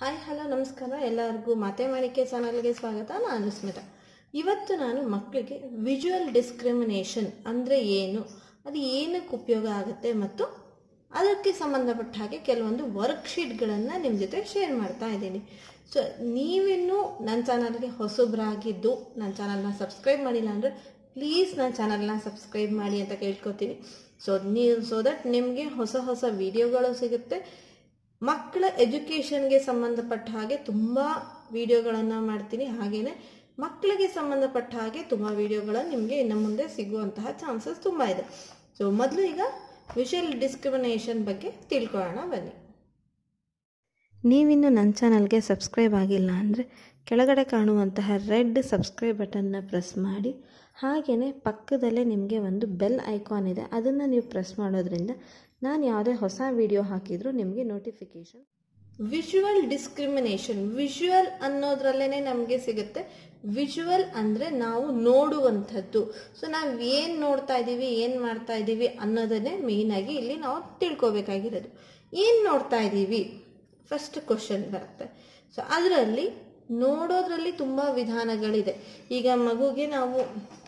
hi hello ನಮಸ್ಕಾರ ಎಲ್ಲರಿಗೂ ಮಾತೆ ಮಾಣಿಕ್ಯ ಚಾನಲ್ಗೆ ಸ್ವಾಗತ ನಾನು ಸ್ಮಿತಾ ಇವತ್ತು ನಾನು ಮಕ್ಕಳಿಗೆ ವಿಜುವಲ್ ಡಿಸ್ಕ್ರಿಮಿನೇಷನ್ ಅಂದರೆ ಏನು ಅದು ಏನಕ್ಕೆ ಉಪಯೋಗ ಆಗುತ್ತೆ ಮತ್ತು ಅದಕ್ಕೆ ಸಂಬಂಧಪಟ್ಟ ಹಾಗೆ ಕೆಲವೊಂದು ವರ್ಕ್ಶೀಟ್ಗಳನ್ನು ನಿಮ್ಮ ಜೊತೆ ಶೇರ್ ಮಾಡ್ತಾ ಇದ್ದೀನಿ ಸೊ ನೀವಿನ್ನೂ ನನ್ನ ಚಾನಲ್ಗೆ ಹೊಸಬ್ರಾಗಿದ್ದು ನನ್ನ ಚಾನಲ್ನ ಸಬ್ಸ್ಕ್ರೈಬ್ ಮಾಡಿಲ್ಲ ಅಂದರೆ ಪ್ಲೀಸ್ ನನ್ನ ಚಾನಲ್ನ ಸಬ್ಸ್ಕ್ರೈಬ್ ಮಾಡಿ ಅಂತ ಕೇಳ್ಕೊತೀನಿ ಸೊ ನೀವು ಸೊ ದಟ್ ನಿಮಗೆ ಹೊಸ ಹೊಸ ವಿಡಿಯೋಗಳು ಸಿಗುತ್ತೆ ಮಕ್ಕಳ ಎಜುಕೇಷನ್ಗೆ ಸಂಬಂಧಪಟ್ಟ ಹಾಗೆ ತುಂಬ ವಿಡಿಯೋಗಳನ್ನು ಮಾಡ್ತೀನಿ ಹಾಗೆಯೇ ಮಕ್ಕಳಿಗೆ ಸಂಬಂಧಪಟ್ಟ ಹಾಗೆ ತುಂಬ ವಿಡಿಯೋಗಳು ನಿಮಗೆ ಇನ್ನು ಮುಂದೆ ಸಿಗುವಂತಹ ಚಾನ್ಸಸ್ ತುಂಬ ಇದೆ ಸೊ ಮೊದಲು ಈಗ ವಿಷುವಲ್ ಡಿಸ್ಕ್ರಿಮಿನೇಷನ್ ಬಗ್ಗೆ ತಿಳ್ಕೊಳ್ಳೋಣ ಬನ್ನಿ ನೀವಿನ್ನು ನನ್ನ ಚಾನಲ್ಗೆ ಸಬ್ಸ್ಕ್ರೈಬ್ ಆಗಿಲ್ಲ ಅಂದರೆ ಕೆಳಗಡೆ ಕಾಣುವಂತಹ ರೆಡ್ ಸಬ್ಸ್ಕ್ರೈಬ್ ಬಟನ್ನ ಪ್ರೆಸ್ ಮಾಡಿ ಹಾಗೆಯೇ ಪಕ್ಕದಲ್ಲೇ ನಿಮಗೆ ಒಂದು ಬೆಲ್ ಐಕಾನ್ ಇದೆ ಅದನ್ನು ನೀವು ಪ್ರೆಸ್ ಮಾಡೋದ್ರಿಂದ ನಾನು ಯಾವುದೇ ಹೊಸ ವಿಡಿಯೋ ಹಾಕಿದರೂ ನಿಮಗೆ ನೋಟಿಫಿಕೇಶನ್ ವಿಜುವಲ್ ಡಿಸ್ಕ್ರಿಮಿನೇಷನ್ ವಿಜುವಲ್ ಅನ್ನೋದ್ರಲ್ಲೇ ನಮಗೆ ಸಿಗುತ್ತೆ ವಿಜುವಲ್ ಅಂದರೆ ನಾವು ನೋಡುವಂಥದ್ದು ಸೊ ನಾವು ಏನು ನೋಡ್ತಾ ಇದ್ದೀವಿ ಏನು ಮಾಡ್ತಾ ಇದ್ದೀವಿ ಅನ್ನೋದನ್ನೇ ಮೇಯ್ನಾಗಿ ಇಲ್ಲಿ ನಾವು ತಿಳ್ಕೊಬೇಕಾಗಿರೋದು ಏನು ನೋಡ್ತಾ ಇದ್ದೀವಿ ಫಸ್ಟ್ ಕ್ವಶನ್ ಬರುತ್ತೆ ಸೊ ಅದರಲ್ಲಿ ನೋಡೋದ್ರಲ್ಲಿ ತುಂಬ ವಿಧಾನಗಳಿದೆ ಈಗ ಮಗುಗೆ ನಾವು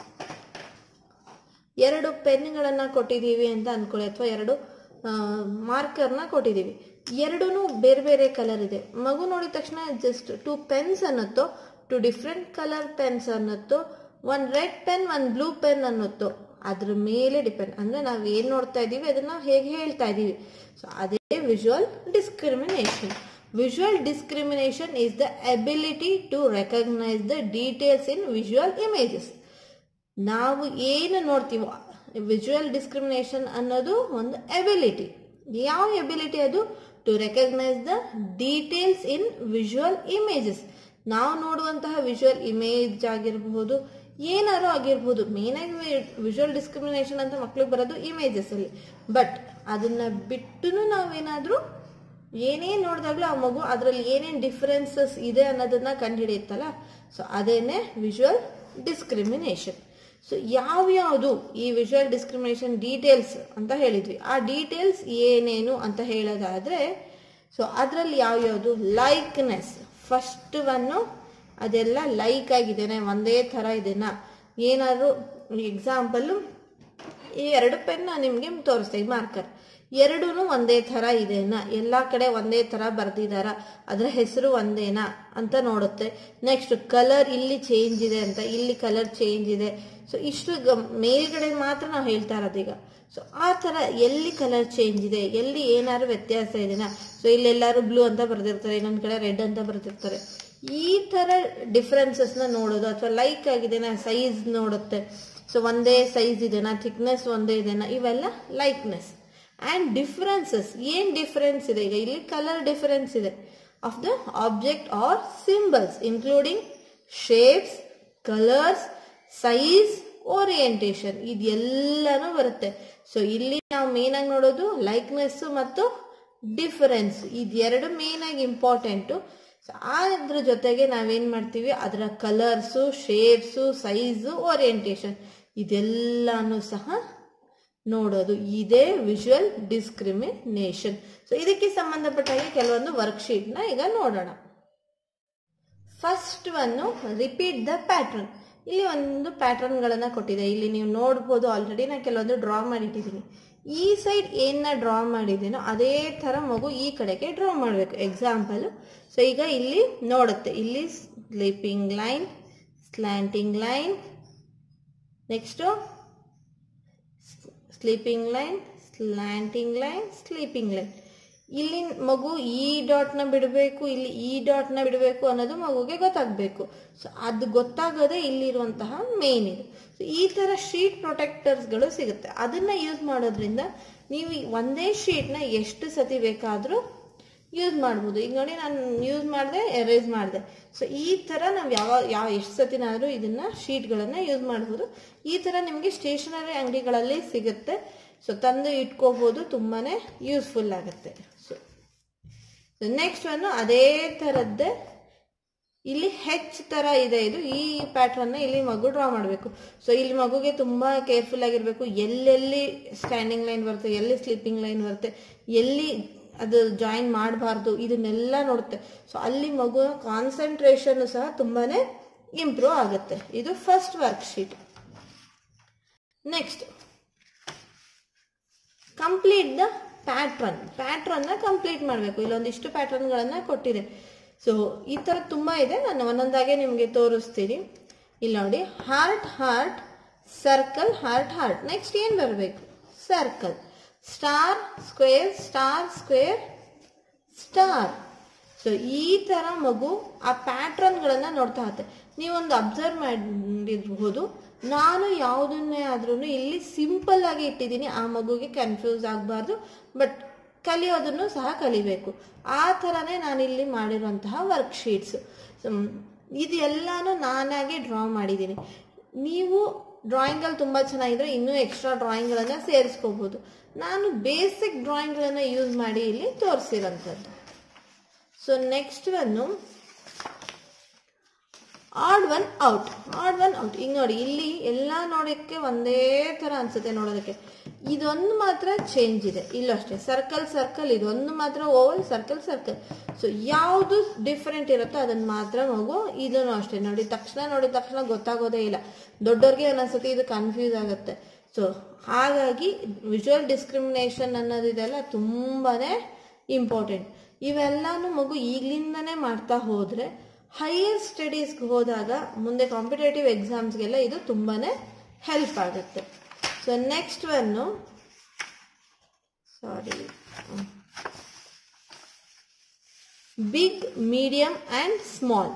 ಎರಡು ಪೆನ್ಗಳನ್ನು ಕೊಟ್ಟಿದ್ದೀವಿ ಅಂತ ಅಂದ್ಕೊಳ್ಳಿ ಅಥವಾ ಎರಡು ಮಾರ್ಕರ್ನ ಕೊಟ್ಟಿದ್ದೀವಿ ಎರಡೂ ಬೇರೆ ಬೇರೆ ಕಲರ್ ಇದೆ ಮಗು ನೋಡಿದ ತಕ್ಷಣ ಜಸ್ಟ್ ಟು ಪೆನ್ಸ್ ಅನ್ನತ್ತೋ ಟು ಡಿಫ್ರೆಂಟ್ ಕಲರ್ ಪೆನ್ಸ್ ಅನ್ನತ್ತೋ one red pen one blue pen ಅನ್ನತ್ತೋ ಅದ್ರ ಮೇಲೆ ಡಿಪೆಂಡ್ ಅಂದರೆ ನಾವು ಏನು ನೋಡ್ತಾ ಇದ್ದೀವಿ ಅದನ್ನು ಹೇಗೆ ಹೇಳ್ತಾ ಇದ್ದೀವಿ ಸೊ ಅದೇ visual discrimination visual discrimination is the ability to recognise the details in visual images ನಾವು ಏನು ನೋಡ್ತೀವೋ ವಿಜುವಲ್ ಡಿಸ್ಕ್ರಿಮಿನೇಷನ್ ಅನ್ನೋದು ಒಂದು ಎಬಿಲಿಟಿ ಯಾವ ಎಬಿಲಿಟಿ ಅದು to recognise the details in visual images ನಾವು ನೋಡುವಂತಹ ವಿಜುವಲ್ ಇಮೇಜ್ ಆಗಿರಬಹುದು ಏನಾರು ಆಗಿರ್ಬೋದು ಮೇನಾಗಿ ವಿಜುವಲ್ ಡಿಸ್ಕ್ರಿಮಿನೇಷನ್ ಅಂತ ಮಕ್ಳಿಗೆ ಬರೋದು ಇಮೇಜಸ್ ಅಲ್ಲಿ ಬಟ್ ಅದನ್ನ ಬಿಟ್ಟು ನಾವೇನಾದ್ರೂ ಏನೇನು ನೋಡಿದಾಗಲೂ ಆ ಮಗು ಅದರಲ್ಲಿ ಏನೇನು ಡಿಫ್ರೆನ್ಸಸ್ ಇದೆ ಅನ್ನೋದನ್ನ ಕಂಡುಹಿಡಿಯುತ್ತಲ್ಲ ಸೊ ಅದೇನೆ ವಿಜುವಲ್ ಡಿಸ್ಕ್ರಿಮಿನೇಷನ್ ಸೊ ಯಾವ್ಯಾವುದು ಈ ವಿಜುವಲ್ ಡಿಸ್ಕ್ರಿಮಿನೇಷನ್ ಡೀಟೇಲ್ಸ್ ಅಂತ ಹೇಳಿದ್ವಿ ಆ ಡೀಟೇಲ್ಸ್ ಏನೇನು ಅಂತ ಹೇಳೋದಾದ್ರೆ ಸೊ ಅದರಲ್ಲಿ ಯಾವ್ಯಾವುದು ಲೈಕ್ನೆಸ್ ಫಸ್ಟ್ ಒನ್ನು ಅದೆಲ್ಲ ಲೈಕ್ ಆಗಿದ್ದೇನೆ ಒಂದೇ ಥರ ಇದೆನಾ ಏನಾದ್ರು ಎಕ್ಸಾಂಪಲ್ ಈ ಎರಡು ಪೆನ್ ನಿಮಗೆ ತೋರಿಸ್ತಾ ಈ ಮಾರ್ಕರ್ ಎರಡೂ ಒಂದೇ ಥರ ಇದೆನಾ ಎಲ್ಲ ಕಡೆ ಒಂದೇ ಥರ ಬರ್ದಿದಾರ ಅದರ ಹೆಸರು ಒಂದೇನಾ ಅಂತ ನೋಡುತ್ತೆ ನೆಕ್ಸ್ಟ್ ಕಲರ್ ಇಲ್ಲಿ ಚೇಂಜ್ ಇದೆ ಅಂತ ಇಲ್ಲಿ ಕಲರ್ ಚೇಂಜ್ ಇದೆ ಸೊ ಇಷ್ಟು ಮೇಲ್ಗಡೆ ಮಾತ್ರ ನಾವು ಹೇಳ್ತಾ ಇರೋದೀಗ ಸೊ ಆ ಥರ ಎಲ್ಲಿ ಕಲರ್ ಚೇಂಜ್ ಇದೆ ಎಲ್ಲಿ ಏನಾದ್ರು ವ್ಯತ್ಯಾಸ ಇದೆನಾ ಸೊ ಇಲ್ಲೆಲ್ಲರೂ ಬ್ಲೂ ಅಂತ ಬರ್ದಿರ್ತಾರೆ ಇನ್ನೊಂದು ಕಡೆ ರೆಡ್ ಅಂತ ಬರ್ದಿರ್ತಾರೆ ಈ ಥರ ಡಿಫ್ರೆನ್ಸಸ್ನ ನೋಡೋದು ಅಥವಾ ಲೈಕ್ ಆಗಿದೆನಾ ಸೈಜ್ ನೋಡುತ್ತೆ ಸೊ ಒಂದೇ ಸೈಜ್ ಇದೆನಾ ಥಿಕ್ನೆಸ್ ಒಂದೇ ಇದೆನಾ ಇವೆಲ್ಲ ಲೈಕ್ನೆಸ್ ಆ್ಯಂಡ್ ಡಿಫ್ರೆನ್ಸಸ್ ಏನು ಡಿಫ್ರೆನ್ಸ್ ಇದೆ ಈಗ ಇಲ್ಲಿ ಕಲರ್ ಡಿಫರೆನ್ಸ್ ಇದೆ of the object or symbols including shapes colours size orientation ಇದೆಲ್ಲನೂ ಬರುತ್ತೆ ಸೊ ಇಲ್ಲಿ ನಾವು ಮೇನ್ ಆಗಿ ನೋಡೋದು ಲೈಕ್ನೆಸ್ ಮತ್ತು ಡಿಫರೆನ್ಸ್ ಇದೆರಡು ಮೇನ್ ಆಗಿ ಇಂಪಾರ್ಟೆಂಟು ಅದ್ರ ಜೊತೆಗೆ ನಾವೇನ್ ಮಾಡ್ತೀವಿ ಅದರ ಕಲರ್ಸು ಶೇಪ್ಸು ಸೈಜು ಓರಿಯೆಂಟೇಷನ್ ಇದೆಲ್ಲಾನು ಸಹ ನೋಡೋದು ಇದೇ ವಿಜುವಲ್ ಡಿಸ್ಕ್ರಿಮಿನೇಷನ್ ಸೊ ಇದಕ್ಕೆ ಸಂಬಂಧಪಟ್ಟ ಹಾಗೆ ಕೆಲವೊಂದು ವರ್ಕ್ಶೀಟ್ನ ಈಗ ನೋಡೋಣ first one repeat the pattern ಇಲ್ಲಿ ಒಂದು ಪ್ಯಾಟರ್ನ್ಗಳನ್ನು ಕೊಟ್ಟಿದೆ ಇಲ್ಲಿ ನೀವು ನೋಡ್ಬೋದು ಆಲ್ರೆಡಿ ನಾನು ಕೆಲವೊಂದು ಡ್ರಾ ಮಾಡಿಟ್ಟಿದ್ದೀನಿ ಈ ಸೈಡ್ ಏನನ್ನ ಡ್ರಾ ಮಾಡಿದ್ದೀನೋ ಅದೇ ಥರ ಮಗು ಈ ಕಡೆಗೆ ಡ್ರಾ ಮಾಡಬೇಕು ಎಕ್ಸಾಂಪಲ್ ಸೊ ಈಗ ಇಲ್ಲಿ ನೋಡುತ್ತೆ ಇಲ್ಲಿ sleeping line slanting line next sleeping line slanting line sleeping line ಇಲ್ಲಿ ಮಗು ಈ ಡಾಟ್ನ ಬಿಡಬೇಕು ಇಲ್ಲಿ ಈ ಡಾಟ್ನ ಬಿಡಬೇಕು ಅನ್ನೋದು ಮಗುಗೆ ಗೊತ್ತಾಗಬೇಕು ಸೊ ಅದು ಗೊತ್ತಾಗೋದೇ ಇಲ್ಲಿರುವಂತಹ ಮೇನ್ ಇದು ಸೊ ಈ ಥರ ಶೀಟ್ ಪ್ರೊಟೆಕ್ಟರ್ಸ್ಗಳು ಸಿಗುತ್ತೆ ಅದನ್ನ ಯೂಸ್ ಮಾಡೋದ್ರಿಂದ ನೀವು ಒಂದೇ ಶೀಟ್ನ ಎಷ್ಟು ಸತಿ ಬೇಕಾದರೂ ಯೂಸ್ ಮಾಡ್ಬೋದು ಈಗ ನೋಡಿ ನಾನು ಯೂಸ್ ಮಾಡಿದೆ ಎರೇಸ್ ಮಾಡಿದೆ ಸೊ ಈ ಥರ ನಾವು ಯಾವ ಯಾವ ಎಷ್ಟು ಸತಿನಾದರೂ ಇದನ್ನ ಶೀಟ್ಗಳನ್ನು ಯೂಸ್ ಮಾಡ್ಬೋದು ಈ ಥರ ನಿಮಗೆ ಸ್ಟೇಷನರಿ ಅಂಗಡಿಗಳಲ್ಲಿ ಸಿಗುತ್ತೆ ಸೊ ತಂದು ಇಟ್ಕೋಬೋದು ತುಂಬಾ ಯೂಸ್ಫುಲ್ ಆಗುತ್ತೆ ಸೊ ನೆಕ್ಸ್ಟ್ ಒನ್ನು ಅದೇ ಥರದ್ದೇ ಇಲ್ಲಿ ಹೆಚ್ ತರ ಇದೆ ಇದು ಈ ಪ್ಯಾಟ್ರನ್ ಇಲ್ಲಿ ಮಗು ಡ್ರಾ ಮಾಡಬೇಕು ಸೊ ಇಲ್ಲಿ ಮಗುಗೆ ತುಂಬಾ ಕೇರ್ಫುಲ್ ಆಗಿರ್ಬೇಕು ಎಲ್ಲೆಲ್ಲಿ ಸ್ಟ್ಯಾಂಡಿಂಗ್ ಲೈನ್ ಬರುತ್ತೆ ಎಲ್ಲಿ ಸ್ಲೀಪಿಂಗ್ ಲೈನ್ ಬರುತ್ತೆ ಎಲ್ಲಿ ಅದು ಜಾಯಿನ್ ಮಾಡಬಾರ್ದು ಇದನ್ನೆಲ್ಲ ನೋಡುತ್ತೆ ಸೊ ಅಲ್ಲಿ ಮಗುವಿನ ಕಾನ್ಸಂಟ್ರೇಷನ್ ಸಹ ತುಂಬಾನೇ ಇಂಪ್ರೂವ್ ಆಗುತ್ತೆ ಇದು first worksheet next complete the pattern ಪ್ಯಾಟ್ರನ್ನ ಕಂಪ್ಲೀಟ್ ಮಾಡಬೇಕು ಇಲ್ಲೊಂದಿಷ್ಟು ಪ್ಯಾಟ್ರನ್ಗಳನ್ನು ಕೊಟ್ಟಿದೆ ಸೊ ಈ ಥರ ತುಂಬ ಇದೆ ನಾನು ಒಂದೊಂದಾಗೆ ನಿಮಗೆ ತೋರಿಸ್ತೀನಿ ಇಲ್ಲಿ ನೋಡಿ heart heart circle heart heart next ಏನು ಬರಬೇಕು circle star square star square star so ಈ ಥರ ಮಗು ಆ ಪ್ಯಾಟ್ರನ್ಗಳನ್ನು ನೋಡ್ತಾ ಇರುತ್ತೆ ನೀವೊಂದು ಅಬ್ಸರ್ವ್ ಮಾಡಿರ್ಬೋದು ನಾನು ಯಾವುದನ್ನೇ ಆದ್ರೂ ಇಲ್ಲಿ ಸಿಂಪಲ್ ಆಗಿ ಇಟ್ಟಿದ್ದೀನಿ ಆ ಮಗುಗೆ ಕನ್ಫ್ಯೂಸ್ ಆಗಬಾರ್ದು ಬಟ್ ಕಲಿಯೋದನ್ನು ಸಹ ಕಲಿಬೇಕು ಆ ಥರನೇ ನಾನಿಲ್ಲಿ ಮಾಡಿರುವಂತಹ ವರ್ಕ್ಶೀಟ್ಸ್ ಇದು ಎಲ್ಲಾನು ನಾನಾಗಿ ಡ್ರಾ ಮಾಡಿದ್ದೀನಿ ನೀವು ಡ್ರಾಯಿಂಗಲ್ಲಿ ತುಂಬ ಚೆನ್ನಾಗಿದ್ರೆ ಇನ್ನೂ ಎಕ್ಸ್ಟ್ರಾ ಡ್ರಾಯಿಂಗ್ಗಳನ್ನು ಸೇರಿಸ್ಕೋಬೋದು ನಾನು ಬೇಸಿಕ್ ಡ್ರಾಯಿಂಗ್ಗಳನ್ನು ಯೂಸ್ ಮಾಡಿ ಇಲ್ಲಿ ತೋರಿಸಿರೋಂಥದ್ದು so next one odd one out odd one out ಈಗ ನೋಡಿ ಇಲ್ಲಿ ಎಲ್ಲ ನೋಡೋಕ್ಕೆ ಒಂದೇ ಥರ ಅನ್ಸುತ್ತೆ ನೋಡೋದಕ್ಕೆ ಇದೊಂದು ಮಾತ್ರ ಚೇಂಜ್ ಇದೆ ಇಲ್ಲೂ ಅಷ್ಟೇ ಸರ್ಕಲ್ ಸರ್ಕಲ್ ಇದೊಂದು ಮಾತ್ರ ಓವಲ್ ಸರ್ಕಲ್ ಸರ್ಕಲ್ ಸೊ ಯಾವುದು ಡಿಫ್ರೆಂಟ್ ಇರುತ್ತೋ ಅದನ್ನ ಮಾತ್ರ ಮಗು ಇದನ್ನು ಅಷ್ಟೇ ನೋಡಿ ತಕ್ಷಣ ನೋಡಿದ ತಕ್ಷಣ ಗೊತ್ತಾಗೋದೇ ಇಲ್ಲ ದೊಡ್ಡವ್ರಿಗೆ ಒಂದೊಂದ್ಸತಿ ಇದು ಕನ್ಫ್ಯೂಸ್ ಆಗುತ್ತೆ ಸೊ ಹಾಗಾಗಿ ವಿಜುವಲ್ ಡಿಸ್ಕ್ರಿಮಿನೇಷನ್ ಅನ್ನೋದಿದೆಲ್ಲ ತುಂಬಾನೇ ಇಂಪಾರ್ಟೆಂಟ್ ಇವೆಲ್ಲಾನು ಮಗು ಈಗಲಿಂದನೇ ಮಾಡ್ತಾ ಹೋದ್ರೆ ಹೈಯರ್ ಸ್ಟಡೀಸ್ಗೆ ಹೋದಾಗ ಮುಂದೆ ಕಾಂಪಿಟೇಟಿವ್ ಎಕ್ಸಾಮ್ಸ್ಗೆಲ್ಲ ಇದು ತುಂಬಾನೇ ಹೆಲ್ಪ್ ಆಗುತ್ತೆ so next one sorry big medium and small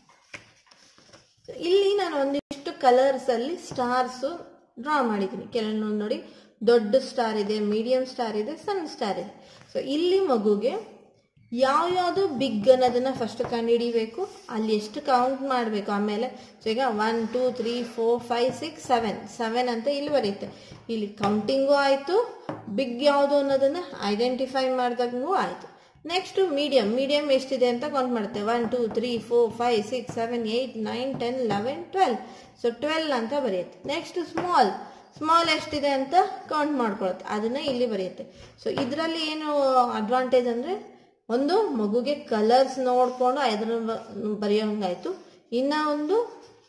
ಇಲ್ಲಿ ನಾನು ಒಂದಿಷ್ಟು ಕಲರ್ಸ್ ಅಲ್ಲಿ ಸ್ಟಾರ್ಸ್ ಡ್ರಾ ಮಾಡಿದ್ದೀನಿ ಕೆಲವೊಂದು ನೋಡಿ ದೊಡ್ಡ ಸ್ಟಾರ್ ಇದೆ ಮೀಡಿಯಂ ಸ್ಟಾರ್ ಇದೆ ಸಣ್ಣ ಸ್ಟಾರ್ ಇದೆ ಸೊ ಇಲ್ಲಿ ಮಗುಗೆ ಯಾವ್ಯಾವುದು ಬಿಗ್ ಅನ್ನೋದನ್ನ ಫಸ್ಟ್ ಕಂಡುಹಿಡಿಬೇಕು ಅಲ್ಲಿ ಎಷ್ಟು ಕೌಂಟ್ ಮಾಡಬೇಕು ಆಮೇಲೆ ಸೊ ಈಗ one two three four five six seven seven ಅಂತ ಇಲ್ಲಿ ಬರೆಯುತ್ತೆ ಇಲ್ಲಿ ಕೌಂಟಿಂಗು ಆಯಿತು ಬಿಗ್ ಯಾವುದು ಅನ್ನೋದನ್ನ ಐಡೆಂಟಿಫೈ ಮಾಡಿದಾಗೂ ಆಯಿತು ನೆಕ್ಸ್ಟ್ ಮೀಡಿಯಂ ಮೀಡಿಯಂ ಎಷ್ಟಿದೆ ಅಂತ ಕೌಂಟ್ ಮಾಡುತ್ತೆ one two three four five six seven eight nine ten eleven twelve so twelve ಅಂತ ಬರೆಯುತ್ತೆ ನೆಕ್ಸ್ಟ್ ಸ್ಮಾಲ್ ಸ್ಮಾಲ್ ಎಷ್ಟಿದೆ ಅಂತ ಕೌಂಟ್ ಮಾಡ್ಕೊಳುತ್ತೆ ಅದನ್ನ ಇಲ್ಲಿ ಬರೆಯುತ್ತೆ ಸೊ ಇದರಲ್ಲಿ ಏನು ಅಡ್ವಾಂಟೇಜ್ ಅಂದರೆ ಒಂದು ಮಗುಗೆ ಕಲರ್ಸ್ ನೋಡಿಕೊಂಡು ಅದನ್ನ ಬರೆಯೋಂಗಾಯ್ತು ಇನ್ನ ಒಂದು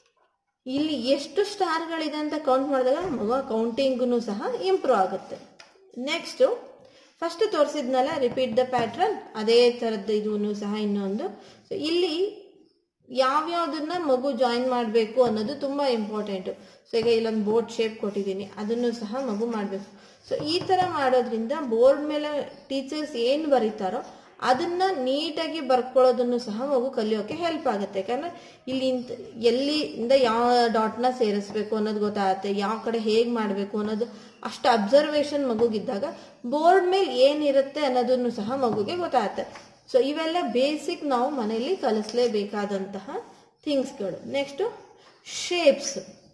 ಇಲ್ಲಿ ಎಷ್ಟು ಸ್ಟಾರ್ಗಳಿದೆ ಅಂತ ಕೌಂಟ್ ಮಾಡಿದಾಗ ಮಗು ಕೌಂಟಿಂಗೂ ಸಹ ಇಂಪ್ರೂವ್ ಆಗುತ್ತೆ ನೆಕ್ಸ್ಟು ಫಸ್ಟ್ ತೋರಿಸಿದ್ನಲ್ಲ ರಿಪೀಟ್ ದ ಪ್ಯಾಟ್ರನ್ ಅದೇ ಥರದ್ದು ಇದೂ ಸಹ ಇನ್ನೊಂದು ಸೊ ಇಲ್ಲಿ ಯಾವ್ಯಾವುದನ್ನ ಮಗು ಜಾಯಿನ್ ಮಾಡಬೇಕು ಅನ್ನೋದು ತುಂಬ ಇಂಪಾರ್ಟೆಂಟು ಸೊ ಈಗ ಇಲ್ಲೊಂದು ಬೋರ್ಡ್ ಶೇಪ್ ಕೊಟ್ಟಿದ್ದೀನಿ ಅದನ್ನು ಸಹ ಮಗು ಮಾಡಬೇಕು ಸೊ ಈ ಥರ ಮಾಡೋದ್ರಿಂದ ಬೋರ್ಡ್ ಮೇಲೆ ಟೀಚರ್ಸ್ ಏನು ಬರೀತಾರೋ ಅದನ್ನ ನೀಟಾಗಿ ಬರ್ಕೊಳ್ಳೋದನ್ನು ಸಹ ಮಗು ಕಲಿಯೋಕೆ ಹೆಲ್ಪ್ ಆಗುತ್ತೆ ಯಾಕಂದ್ರೆ ಇಲ್ಲಿ ಇಂತ ಎಲ್ಲಿಂದ ಯಾವ ಡಾಟ್ನ ಸೇರಿಸ್ಬೇಕು ಅನ್ನೋದು ಗೊತ್ತಾಗುತ್ತೆ ಯಾವ ಕಡೆ ಹೇಗೆ ಮಾಡಬೇಕು ಅನ್ನೋದು ಅಷ್ಟು ಅಬ್ಸರ್ವೇಷನ್ ಮಗುಗಿದ್ದಾಗ ಬೋರ್ಡ್ ಮೇಲೆ ಏನಿರುತ್ತೆ ಅನ್ನೋದನ್ನು ಸಹ ಮಗುಗೆ ಗೊತ್ತಾಗುತ್ತೆ ಸೊ ಇವೆಲ್ಲ ಬೇಸಿಕ್ ನಾವು ಮನೆಯಲ್ಲಿ ಕಲಿಸ್ಲೇಬೇಕಾದಂತಹ ಥಿಂಗ್ಸ್ಗಳು ನೆಕ್ಸ್ಟು ಶೇಪ್ಸ್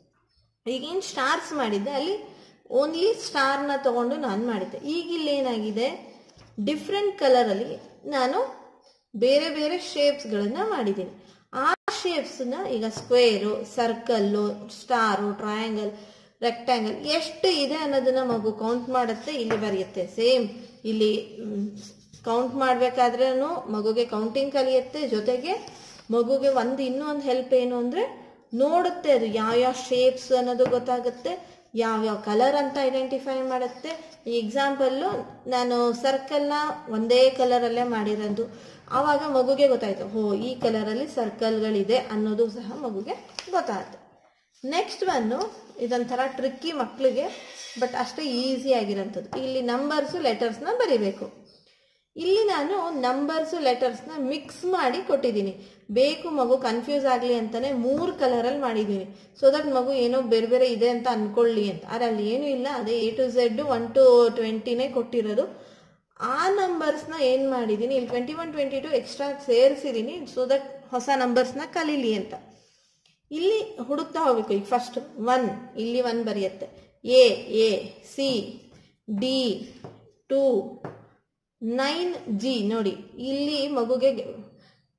ಈಗೇನು ಸ್ಟಾರ್ಸ್ ಮಾಡಿದ್ದೆ ಅಲ್ಲಿ ಓನ್ಲಿ ಸ್ಟಾರ್ನ ತಗೊಂಡು ನಾನು ಮಾಡಿದ್ದೆ ಈಗ ಇಲ್ಲಿ ಏನಾಗಿದೆ ಡಿಫ್ರೆಂಟ್ ಕಲರಲ್ಲಿ ನಾನು ಬೇರೆ ಬೇರೆ ಶೇಪ್ಸ್ಗಳನ್ನ ಮಾಡಿದ್ದೀನಿ ಆ ಶೇಪ್ಸ್ನ ಈಗ square circle star triangle rectangle ಎಷ್ಟು ಇದೆ ಅನ್ನೋದನ್ನ ಮಗು ಕೌಂಟ್ ಮಾಡುತ್ತೆ ಇಲ್ಲಿ ಬರೆಯುತ್ತೆ ಸೇಮ್ ಇಲ್ಲಿ ಕೌಂಟ್ ಮಾಡಬೇಕಾದ್ರೂ ಮಗುಗೆ ಕೌಂಟಿಂಗ್ ಕಲಿಯುತ್ತೆ ಜೊತೆಗೆ ಮಗುಗೆ ಒಂದು ಇನ್ನೂ ಒಂದು ಹೆಲ್ಪ್ ಏನು ಅಂದರೆ ನೋಡುತ್ತೆ ಅದು ಯಾವ್ಯಾವ ಶೇಪ್ಸ್ ಅನ್ನೋದು ಗೊತ್ತಾಗುತ್ತೆ ಯಾವ್ಯಾವ ಕಲರ್ ಅಂತ ಐಡೆಂಟಿಫೈ ಮಾಡುತ್ತೆ ಈ ಎಕ್ಸಾಂಪಲ್ಲು ನಾನು ಸರ್ಕಲ್ನ ಒಂದೇ ಕಲರಲ್ಲೇ ಮಾಡಿರೋದು ಆವಾಗ ಮಗುಗೆ ಗೊತ್ತಾಯ್ತು ಹೋ ಈ ಕಲರಲ್ಲಿ ಸರ್ಕಲ್ಗಳಿದೆ ಅನ್ನೋದು ಸಹ ಮಗುಗೆ ಗೊತ್ತಾಗುತ್ತೆ ನೆಕ್ಸ್ಟ್ ಒನ್ನು ಇದೊಂಥರ ಟ್ರಿಕ್ಕಿ ಮಕ್ಕಳಿಗೆ ಬಟ್ ಅಷ್ಟೇ ಈಸಿ ಆಗಿರೋಂಥದ್ದು ಇಲ್ಲಿ ನಂಬರ್ಸು ಲೆಟರ್ಸ್ನ ಬರಿಬೇಕು ಇಲ್ಲಿ ನಾನು ನಂಬರ್ಸು ಲೆಟರ್ಸ್ನ ಮಿಕ್ಸ್ ಮಾಡಿ ಕೊಟ್ಟಿದ್ದೀನಿ ಬೇಕು ಮಗು ಕನ್ಫ್ಯೂಸ್ ಆಗಲಿ ಅಂತಾನೆ ಮೂರು ಕಲರಲ್ಲಿ ಮಾಡಿದ್ದೀನಿ ಸೊ ದಟ್ ಮಗು ಏನೋ ಬೇರೆ ಬೇರೆ ಇದೆ ಅಂತ ಅನ್ಕೊಳ್ಳಿ ಅಂತ ಆದರೆ ಅಲ್ಲಿ ಏನೂ ಇಲ್ಲ ಅದೇ A to Z one to ಟ್ವೆಂಟಿನೇ ಕೊಟ್ಟಿರೋದು ಆ ನಂಬರ್ಸ್ನ ಏನು ಮಾಡಿದ್ದೀನಿ ಇಲ್ಲಿ twenty one twenty two extra ಸೇರಿಸಿದ್ದೀನಿ ಸೊ ದಟ್ ಹೊಸ ನಂಬರ್ಸ್ನ ಕಲೀಲಿ ಅಂತ ಇಲ್ಲಿ ಹುಡುಕ್ತಾ ಹೋಗ್ಬೇಕು ಈಗ ಫಸ್ಟ್ ಒನ್ ಇಲ್ಲಿ ಒನ್ ಬರೆಯುತ್ತೆ A A C D two nine G ನೋಡಿ ಇಲ್ಲಿ ಮಗುಗೆ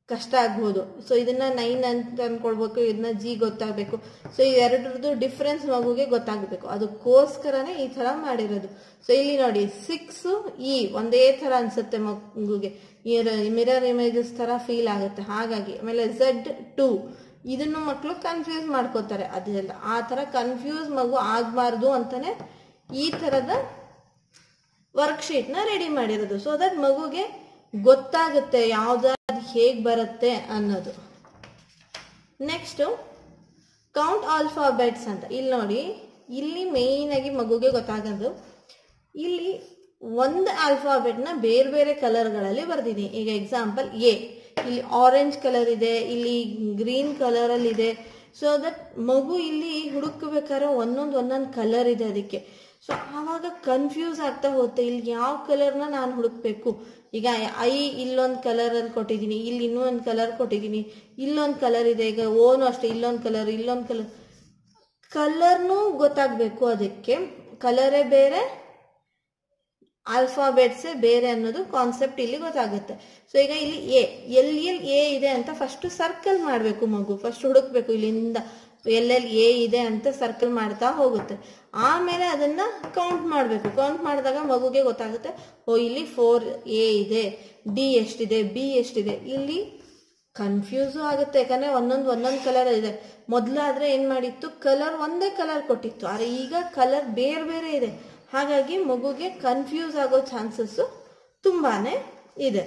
ಕಷ್ಟ ಆಗ್ಬೋದು ಸೊ ಇದನ್ನ ನೈನ್ ಅಂತ ಅನ್ಕೊಳ್ಬೇಕು ಇದನ್ನ ಜಿ ಗೊತ್ತಾಗಬೇಕು ಸೊ ಇವೆರಡರದ್ದು ಡಿಫ್ರೆನ್ಸ್ ಮಗುಗೆ ಗೊತ್ತಾಗಬೇಕು ಅದಕ್ಕೋಸ್ಕರನೇ ಈ ತರ ಮಾಡಿರೋದು ಸೊ ಇಲ್ಲಿ ನೋಡಿ ಸಿಕ್ಸ್ ಇ ಒಂದೇ ತರ ಅನ್ಸುತ್ತೆ ಮಗುಗೆ ಮಿರರ್ ಇಮೇಜಸ್ ತರ ಫೀಲ್ ಆಗುತ್ತೆ ಹಾಗಾಗಿ ಆಮೇಲೆ ಝೆಡ್ ಟೂ ಇದನ್ನು ಮಕ್ಕಳು ಕನ್ಫ್ಯೂಸ್ ಮಾಡ್ಕೋತಾರೆ ಅದೆಲ್ಲ ಆ ತರ ಕನ್ಫ್ಯೂಸ್ ಮಗು ಆಗ್ಬಾರ್ದು ಅಂತಾನೆ ಈ ತರದ ವರ್ಕ್ಶೀಟ್ನ ರೆಡಿ ಮಾಡಿರೋದು ಸೊ ದಟ್ ಮಗುಗೆ ಗೊತ್ತಾಗುತ್ತೆ ಯಾವ್ದಾದ್ ಹೇಗ್ ಬರುತ್ತೆ ಅನ್ನೋದು ನೆಕ್ಸ್ಟ್ ಕೌಂಟ್ ಆಲ್ಫಾಬೆಟ್ಸ್ ಅಂತ ಇಲ್ಲಿ ನೋಡಿ ಇಲ್ಲಿ ಮೇಯ್ನ್ ಆಗಿ ಮಗುಗೆ ಗೊತ್ತಾಗೋದು ಇಲ್ಲಿ ಒಂದು ಆಲ್ಫಾಬೆಟ್ನ ಬೇರೆ ಬೇರೆ ಕಲರ್ಗಳಲ್ಲಿ ಬರ್ದಿದ್ದೀನಿ ಈಗ ಎಕ್ಸಾಂಪಲ್ ಎ ಇಲ್ಲಿ ಆರೆಂಜ್ ಕಲರ್ ಇದೆ ಇಲ್ಲಿ ಗ್ರೀನ್ ಕಲರಲ್ಲಿ ಇದೆ ಸೊ ದಟ್ ಮಗು ಇಲ್ಲಿ ಹುಡುಕಬೇಕಾದ್ರೆ ಒಂದೊಂದು ಒಂದೊಂದು ಕಲರ್ ಇದೆ ಅದಕ್ಕೆ ಸೊ ಆವಾಗ ಕನ್ಫ್ಯೂಸ್ ಆಗ್ತಾ ಹೋಗುತ್ತೆ ಇಲ್ಲಿ ಯಾವ ಕಲರ್ನ ನಾನು ಹುಡುಕ್ಬೇಕು ಈಗ ಐ ಇಲ್ಲೊಂದು ಕಲರಲ್ಲಿ ಕೊಟ್ಟಿದ್ದೀನಿ ಇಲ್ಲಿ ಇನ್ನೊಂದು ಕಲರ್ ಕೊಟ್ಟಿದ್ದೀನಿ ಇಲ್ಲೊಂದು ಕಲರ್ ಇದೆ ಈಗ ಓನು ಅಷ್ಟೇ ಇಲ್ಲೊಂದು ಕಲರ್ ಇಲ್ಲೊಂದು ಕಲರ್ ಕಲರ್ನೂ ಗೊತ್ತಾಗಬೇಕು ಅದಕ್ಕೆ ಕಲರೇ ಬೇರೆ ಆಲ್ಫಾಬೆಟ್ಸೇ ಬೇರೆ ಅನ್ನೋದು ಕಾನ್ಸೆಪ್ಟ್ ಇಲ್ಲಿ ಗೊತ್ತಾಗುತ್ತೆ ಸೊ ಈಗ ಇಲ್ಲಿ ಎ ಎಲ್ಲಿ ಎಲ್ಲಿ ಎ ಇದೆ ಅಂತ ಫಸ್ಟ್ ಸರ್ಕಲ್ ಮಾಡಬೇಕು ಮಗು ಫಸ್ಟ್ ಹುಡುಕ್ಬೇಕು ಇಲ್ಲಿಂದ ಎಲ್ಲೆಲ್ಲಿ ಎ ಇದೆ ಅಂತ ಸರ್ಕಲ್ ಮಾಡ್ತಾ ಹೋಗುತ್ತೆ ಆಮೇಲೆ ಅದನ್ನ ಕೌಂಟ್ ಮಾಡಬೇಕು ಕೌಂಟ್ ಮಾಡಿದಾಗ ಮಗುಗೆ ಗೊತ್ತಾಗುತ್ತೆ ಓ ಇಲ್ಲಿ ಫೋರ್ ಎ ಇದೆ ಡಿ ಎಷ್ಟಿದೆ ಬಿ ಎಷ್ಟಿದೆ ಇಲ್ಲಿ ಕನ್ಫ್ಯೂಸು ಆಗುತ್ತೆ ಯಾಕಂದ್ರೆ ಒಂದೊಂದು ಒಂದೊಂದು ಕಲರ್ ಇದೆ ಮೊದಲಾದ್ರೆ ಏನ್ ಮಾಡಿತ್ತು ಕಲರ್ ಒಂದೇ ಕಲರ್ ಕೊಟ್ಟಿತ್ತು ಆದ್ರೆ ಈಗ ಕಲರ್ ಬೇರೆ ಬೇರೆ ಇದೆ ಹಾಗಾಗಿ ಮಗುಗೆ ಕನ್ಫ್ಯೂಸ್ ಆಗೋ ಚಾನ್ಸಸ್ ತುಂಬಾನೇ ಇದೆ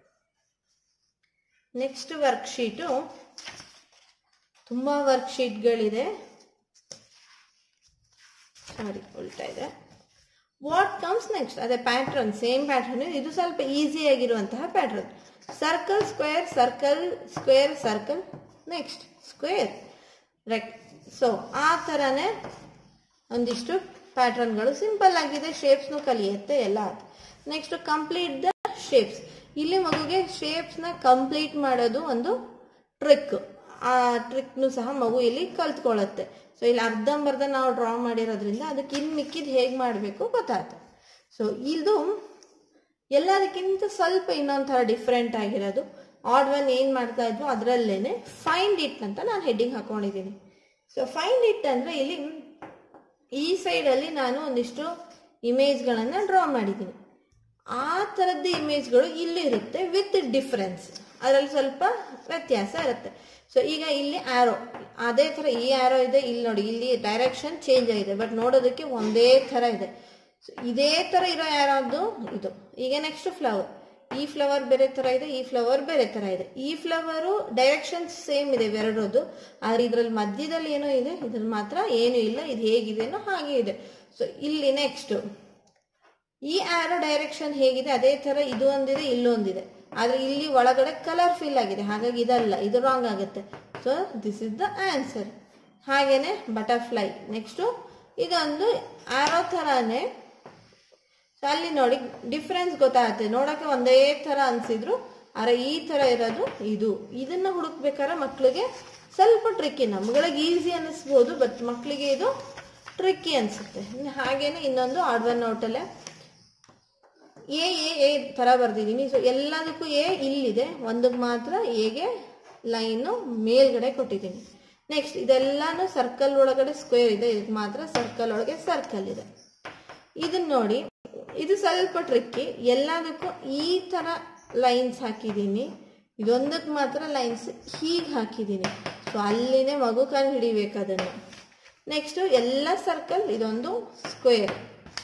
ನೆಕ್ಸ್ಟ್ ವರ್ಕ್ಶೀಟು ತುಂಬಾ ವರ್ಕ್ಶೀಟ್ಗಳಿದೆ ಸಾರಿ ಉಲ್ಟಾ ಇದೆ ವಾಟ್ ಕಮ್ಸ್ ನೆಕ್ಸ್ಟ್ ಅದೇ ಪ್ಯಾಟ್ರನ್ ಸೇಮ್ ಪ್ಯಾಟ್ರನ್ ಇದು ಸ್ವಲ್ಪ ಈಸಿ ಆಗಿರುವಂತಹ pattern circle square circle square circle next square right so ಆ ಥರನೇ ಒಂದಿಷ್ಟು ಪ್ಯಾಟ್ರನ್ಗಳು ಸಿಂಪಲ್ ಆಗಿದೆ ಶೇಪ್ಸ್ನು ಕಲಿಯುತ್ತೆ ಎಲ್ಲ ನೆಕ್ಸ್ಟ್ ಕಂಪ್ಲೀಟ್ ದ ಶೇಪ್ಸ್ ಇಲ್ಲಿ ಮಗುಗೆ ಶೇಪ್ಸ್ನ ಕಂಪ್ಲೀಟ್ ಮಾಡೋದು ಒಂದು ಟ್ರಿಕ್ ಆ ಟ್ರಿಕ್ನು ಸಹ ಮಗು ಇಲ್ಲಿ ಕಲ್ತ್ಕೊಳ್ಳುತ್ತೆ ಸೊ ಇಲ್ಲಿ ಅರ್ಧಂಬರ್ಧ ನಾವು ಡ್ರಾ ಮಾಡಿರೋದ್ರಿಂದ ಅದಕ್ಕೆ ಇನ್ನು ಮಿಕ್ಕಿದ್ ಹೇಗೆ ಮಾಡಬೇಕು ಗೊತ್ತಾಗುತ್ತೆ ಸೊ ಇದು ಎಲ್ಲದಕ್ಕಿಂತ ಸ್ವಲ್ಪ ಇನ್ನೊಂದು ಥರ ಡಿಫ್ರೆಂಟ್ ಆಗಿರೋದು ಆಡ್ ಒನ್ ಏನು ಮಾಡ್ತಾ ಇದ್ವು ಅದರಲ್ಲೇನೆ ಫೈಂಡ್ ಇಟ್ ಅಂತ ನಾನು ಹೆಡ್ಡಿಂಗ್ ಹಾಕೊಂಡಿದ್ದೀನಿ ಸೊ ಫೈಂಡ್ ಇಟ್ ಅಂದರೆ ಇಲ್ಲಿ ಈ ಸೈಡಲ್ಲಿ ನಾನು ಒಂದಿಷ್ಟು ಇಮೇಜ್ಗಳನ್ನು ಡ್ರಾ ಮಾಡಿದ್ದೀನಿ ಆ ಥರದ್ದು ಇಮೇಜ್ಗಳು ಇಲ್ಲಿ ಇರುತ್ತೆ ವಿತ್ ಡಿಫ್ರೆನ್ಸ್ ಅದರಲ್ಲಿ ಸ್ವಲ್ಪ ವ್ಯತ್ಯಾಸ ಇರುತ್ತೆ ಸೊ ಈಗ ಇಲ್ಲಿ ಆರೋ ಅದೇ ಥರ ಈ ಆರೋ ಇದೆ ಇಲ್ಲಿ ನೋಡಿ ಇಲ್ಲಿ ಡೈರೆಕ್ಷನ್ ಚೇಂಜ್ ಆಗಿದೆ ಬಟ್ ನೋಡೋದಕ್ಕೆ ಒಂದೇ ಥರ ಇದೆ ಸೊ ಇದೇ ಥರ ಇರೋ ಯಾರಾದ್ದು ಇದು ಈಗ ನೆಕ್ಸ್ಟ್ ಫ್ಲವರ್ ಈ ಫ್ಲವರ್ ಬೇರೆ ಥರ ಇದೆ ಈ ಫ್ಲವರ್ ಬೇರೆ ಥರ ಇದೆ ಈ ಫ್ಲವರು ಡೈರೆಕ್ಷನ್ ಸೇಮ್ ಇದೆ ಇವೆರಡರದ್ದು ಆದ್ರೆ ಇದ್ರಲ್ಲಿ ಮಧ್ಯದಲ್ಲಿ ಏನೋ ಇದೆ ಇದ್ರಲ್ಲಿ ಮಾತ್ರ ಏನು ಇಲ್ಲ ಇದು ಹೇಗಿದೆನೋ ಹಾಗೆ ಇದೆ ಸೊ ಇಲ್ಲಿ ನೆಕ್ಸ್ಟ್ ಈ ಆರೋ ಡೈರೆಕ್ಷನ್ ಹೇಗಿದೆ ಅದೇ ತರ ಇದು ಒಂದಿದೆ ಇಲ್ಲೊಂದಿದೆ ಆದ್ರೆ ಇಲ್ಲಿ ಒಳಗಡೆ ಕಲರ್ ಫಿಲ್ ಆಗಿದೆ ಹಾಗಾಗಿ ಇದಲ್ಲ ಇದು ರಾಂಗ್ ಆಗುತ್ತೆ so this is the answer ಹಾಗೇನೆ ಬಟರ್ಫ್ಲೈ ನೆಕ್ಸ್ಟ್ ಇದೊಂದು ಆರೋ ಥರನೇ ಸೊ ಅಲ್ಲಿ ನೋಡಿ ಡಿಫ್ರೆನ್ಸ್ ಗೊತ್ತಾಗುತ್ತೆ ನೋಡಕ್ಕೆ ಒಂದೇ ತರ ಅನ್ಸಿದ್ರು ಆದ್ರೆ ಈ ತರ ಇರೋದು ಇದು ಇದನ್ನ ಹುಡುಕ್ಬೇಕಾದ್ರೆ ಮಕ್ಕಳಿಗೆ ಸ್ವಲ್ಪ ಟ್ರಿಕ್ಕಿ ನಮ್ಗಳಿಗೆ ಈಸಿ ಅನ್ನಿಸ್ಬೋದು ಬಟ್ ಮಕ್ಕಳಿಗೆ ಇದು ಟ್ರಿಕ್ಕಿ ಅನ್ಸುತ್ತೆ ಇನ್ನು ಹಾಗೇನೆ ಇನ್ನೊಂದು ಆಡ್ ಒನ್ ಔಟಲ್ಲೇ ಎ ಎ ಎ ತರ ಬರ್ದಿದ್ದೀನಿ ಸೊ ಎಲ್ಲದಕ್ಕೂ ಎ ಇಲ್ಲಿದೆ ಒಂದಕ್ಕೆ ಮಾತ್ರ ಎಗೆ ಲೈನು ಮೇಲ್ಗಡೆ ಕೊಟ್ಟಿದ್ದೀನಿ ನೆಕ್ಸ್ಟ್ ಇದೆಲ್ಲಾನು ಸರ್ಕಲ್ ಒಳಗಡೆ ಸ್ಕ್ವೇರ್ ಇದೆ ಇದಕ್ಕೆ ಮಾತ್ರ ಸರ್ಕಲ್ ಒಳಗೆ ಸರ್ಕಲ್ ಇದೆ ಇದನ್ನ ನೋಡಿ ಇದು ಸ್ವಲ್ಪ ಟ್ರಿಕ್ಕಿ ಎಲ್ಲದಕ್ಕೂ ಈ ತರ ಲೈನ್ಸ್ ಹಾಕಿದ್ದೀನಿ ಇದೊಂದಕ್ಕೆ ಮಾತ್ರ ಲೈನ್ಸ್ ಹೀಗೆ ಹಾಕಿದ್ದೀನಿ ಸೊ ಅಲ್ಲಿನೇ ಮಗು ಕಂಡು ಹಿಡಿಬೇಕು ಅದನ್ನು ನೆಕ್ಸ್ಟ್ ಎಲ್ಲ ಸರ್ಕಲ್ ಇದೊಂದು ಸ್ಕ್ವೇರ್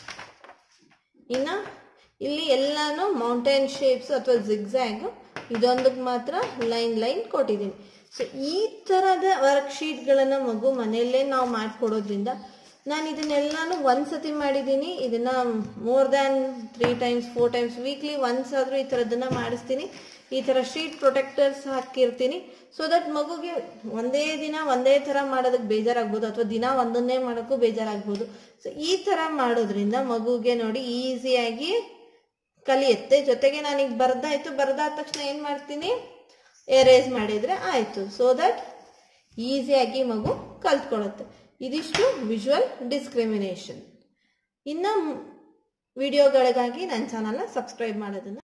ಇನ್ನ ಇಲ್ಲಿ ಎಲ್ಲಾನು ಮೌಂಟೇನ್ ಶೇಪ್ಸ್ ಅಥವಾ ಜಿಗ್ಝ್ಯಾಗ್ ಇದೊಂದಕ್ಕೆ ಮಾತ್ರ ಲೈನ್ ಲೈನ್ ಕೊಟ್ಟಿದ್ದೀನಿ ಸೊ ಈ ಥರದ ವರ್ಕ್ಶೀಟ್ಗಳನ್ನ ಮಗು ಮನೆಯಲ್ಲೇ ನಾವು ಮಾಡಿಕೊಡೋದ್ರಿಂದ ನಾನು ಇದನ್ನೆಲ್ಲಾನು ಒಂದ್ಸತಿ ಮಾಡಿದ್ದೀನಿ ಇದನ್ನ more than three times four times weekly once ಆದರೂ ಈ ಥರದ್ದನ್ನ ಮಾಡಿಸ್ತೀನಿ ಈ ಥರ ಶೀಟ್ ಪ್ರೊಟೆಕ್ಟರ್ಸ್ ಹಾಕಿರ್ತೀನಿ ಸೊ ದಟ್ ಮಗುಗೆ ಒಂದೇ ದಿನ ಒಂದೇ ಥರ ಮಾಡೋದಕ್ಕೆ ಬೇಜಾರಾಗ್ಬೋದು ಅಥವಾ ದಿನ ಒಂದನ್ನೇ ಮಾಡೋಕ್ಕೂ ಬೇಜಾರಾಗ್ಬೋದು ಸೊ ಈ ಥರ ಮಾಡೋದ್ರಿಂದ ಮಗುಗೆ ನೋಡಿ ಈಸಿಯಾಗಿ ಕಲಿಯುತ್ತೆ ಜೊತೆಗೆ ನಾನೀಗ ಬರ್ದಾಯ್ತು ಬರ್ದಾದ ತಕ್ಷಣ ಏನು ಮಾಡ್ತೀನಿ ಎರೇಸ್ ಮಾಡಿದ್ರೆ ಆಯಿತು ಸೊ ದಟ್ ಈಸಿಯಾಗಿ ಮಗು ಕಲ್ತ್ಕೊಳ್ಳುತ್ತೆ ಇದಿಷ್ಟು ವಿಜುವಲ್ ಡಿಸ್ಕ್ರಿಮಿನೇಷನ್ ಇನ್ನು ವಿಡಿಯೋಗಳಿಗಾಗಿ ನನ್ನ ಚಾನಲ್ನ ಸಬ್ಸ್ಕ್ರೈಬ್ ಮಾಡೋದನ್ನು